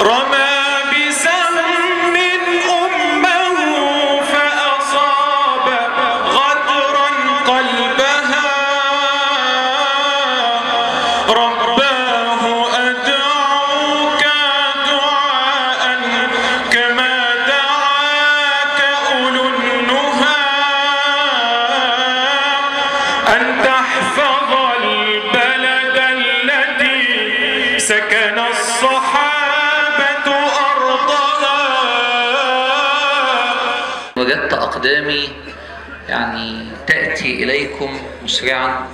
رمى بسهم أمه فأصاب غدرا قلبها رباه أدعوك دعاء كما دعاك أولو النهى أن تحفظ البلد الذي سكن الصحابة أرضها وجدت أقدامي يعني تأتي إليكم مسرعا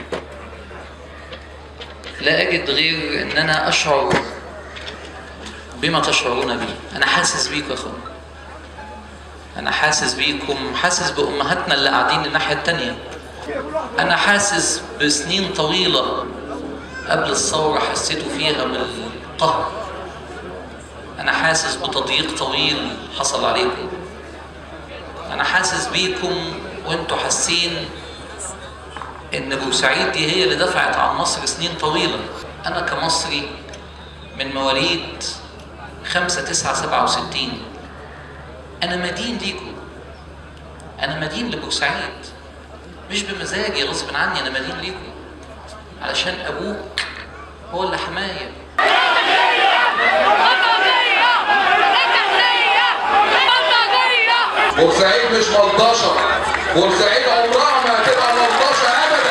لا أجد غير أن أنا أشعر بما تشعرون به أنا حاسس بيكم يا أخوان أنا حاسس بيكم حاسس بأمهاتنا اللي قاعدين الناحية التانية أنا حاسس بسنين طويلة قبل الثورة حسيتوا فيها بالقهر أنا حاسس بتضييق طويل حصل عليكم أنا حاسس بيكم وأنتوا حاسين إن بورسعيد دي هي اللي دفعت عن مصر سنين طويلة أنا كمصري من مواليد 5 9 67 أنا مدين ليكم أنا مدين لبورسعيد مش بمزاجي غصب عني أنا مدين ليكم علشان أبوك هو اللي حماية بورسعيد مش ملطشة بورسعيد عمرها ما هتبقى ملطشة أبدا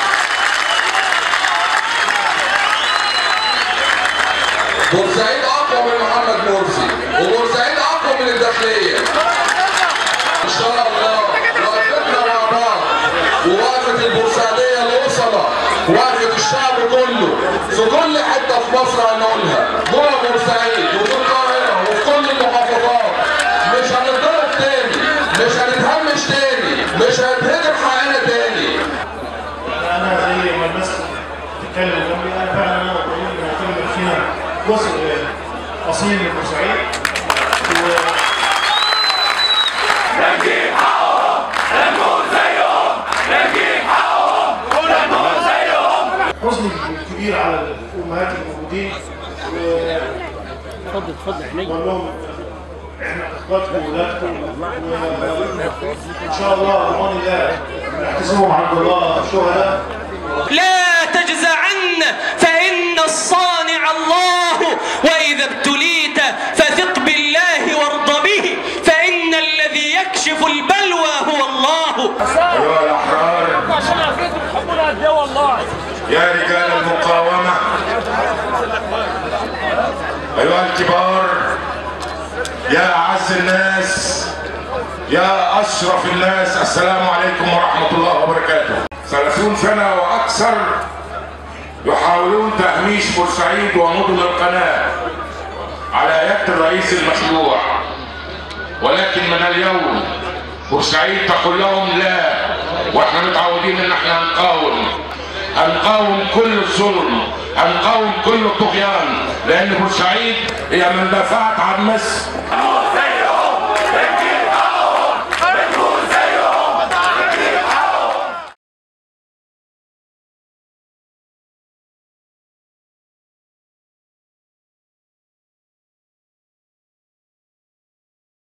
بورسعيد أقوى من محمد مرسي وبورسعيد أقوى من الداخلية إن شاء الله وقفتنا مع بعض ووقفة البورسعيدية الوصلة وقفة الشعب كله في كل حتة في مصر هنقولها جوه بورسعيد وفي القاهرة وفي كل المحافظات مش هنتضرب تاني مش هنتهمش تاني مش هنتهدم حقنا تاني انا زي ما الناس بتتكلم جنبي انا فعلا انا بقول ان هتكلم فينا جزء اصيل من بورسعيد و- حزني كبير على الامهات الموجودين و- اتفضل اتفضل عينيا بقول لهم احنا اخواتكم واولادكم وان شاء الله بامر الله نحتسبهم عند الله شهداء لا تجزعن فإن الصانع الله وإذا ابتليت فثق بالله وارض به فإن الذي يكشف البلوى هو الله أيها الأحرار عشان عارفين بتحبونا قد ايه والله يا رجال المقاومة أيها الكبار يا أعز الناس يا أشرف الناس السلام عليكم ورحمة الله وبركاته ثلاثون سنة وأكثر يحاولون تهميش بورسعيد ومدن القناة على يد الرئيس المخلوع ولكن من اليوم بورسعيد تقول لهم لا واحنا متعودين ان احنا هنقاوم هنقاوم كل الظلم هنقاوم كل الطغيان لان بورسعيد هي من دفعت عن مصر